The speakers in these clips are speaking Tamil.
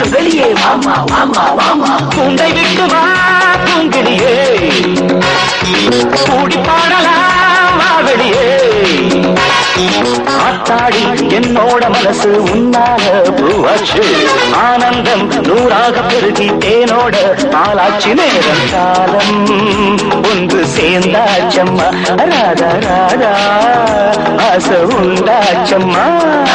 வெளியே வாமா வாமா வாமா கூண்டை விட்டு வா பூங்கிடியே கூடி பாடலாம் வா வெளியே ஆத்தாடி என்னோட மனசு உன்னால பூவாச்சு ஆனந்தம் நூறாக பெருகி தேனோட ஆளாச்சு நேரம் காலம் ஒன்று சேர்ந்தாச்சம்மா ராதா ராதா ஆசை உண்டாச்சம்மா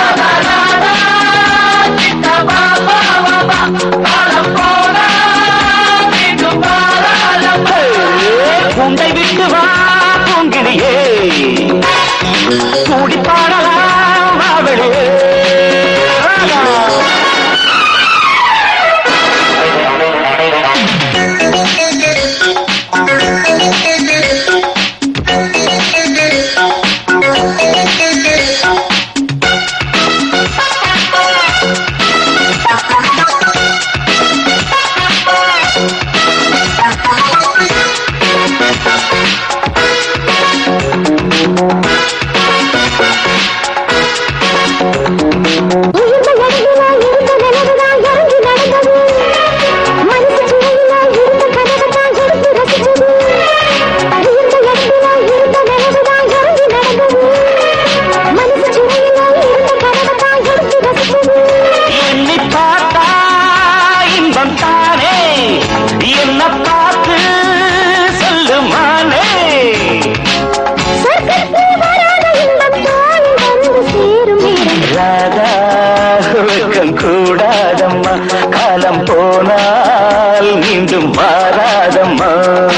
உண்டை விட்டு வா பூங்கிடியே கூடி பாடலாம் வா வெளியே இருந்த இடத்துல இருந்த நிலவுதான் இறங்கி நடந்தது மனசு சிறையில இருந்த கனவுதான் எடுத்து ரசிச்சது இருந்த இடத்துல இருந்த நிலவுதான் இறங்கி நடந்தது மனசு சிறையில இருந்த கனவுதான் எடுத்து ரசிச்சது எண்ணி பார்த்தா இன்பம் தானே என்ன பார்த்து சொல்லுமானே சொர்க்கத்தில் வராத இன்பம் தாய் வந்து சேரும் நேரம் ராதா வெக்கம் கூடாதம்மா காலம் போனால் மீண்டும் வாராதம்மா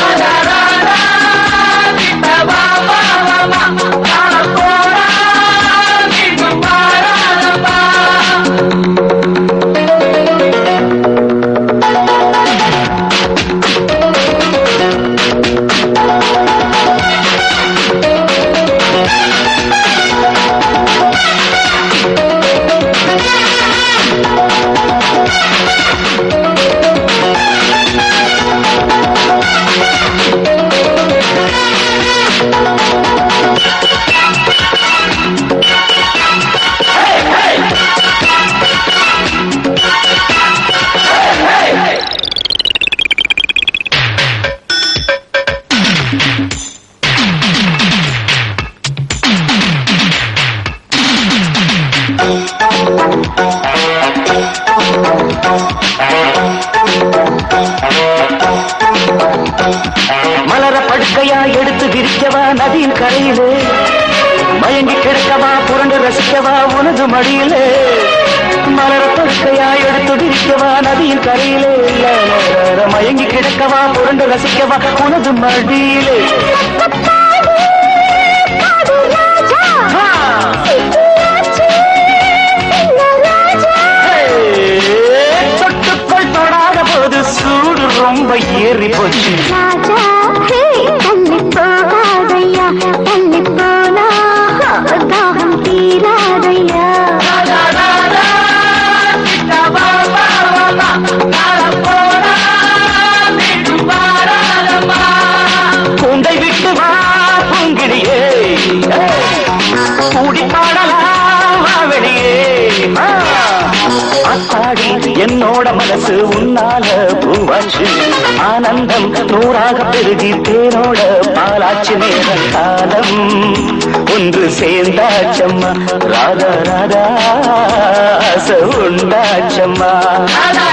மலர படுக்கையா எடுத்து விரிக்கவா நதியின் கரையிலே மயங்கி கிடக்கவா புரண்டு ரசிக்கவா உனது மடியிலே மலர படுக்கையா எடுத்து விரிக்கவா நதியின் கரையிலே ல, ல, ல, ல, மயங்கி கிடக்கவா புரண்டு ரசிக்கவா உனது மடியிலே பாடு ராஜா ஆ! சிக்கியாச்சு இந்த ராஜா ஹே! தொட்டுக்கொள் தொடாத போது சூடு ரொம்ப ஏறி போச்சு ராஜா ஹே தள்ளி போகாதையா தள்ளி போனா தாகம் தீராதையா கூண்டை விட்டு வா பூங்கிடியே கூடி பாடலாம் வா வெளியே ஆ! அத்தாடி என்னோட மனசு உன்னால பூவாச்சு ஆனந்தம் நூறாக பெருகி தேனோட பாலாச்சு நேர காலம் ஒன்று சேர்ந்தாச்சம்மா ராதா ராதா ஆசை உண்டாச்சம்மா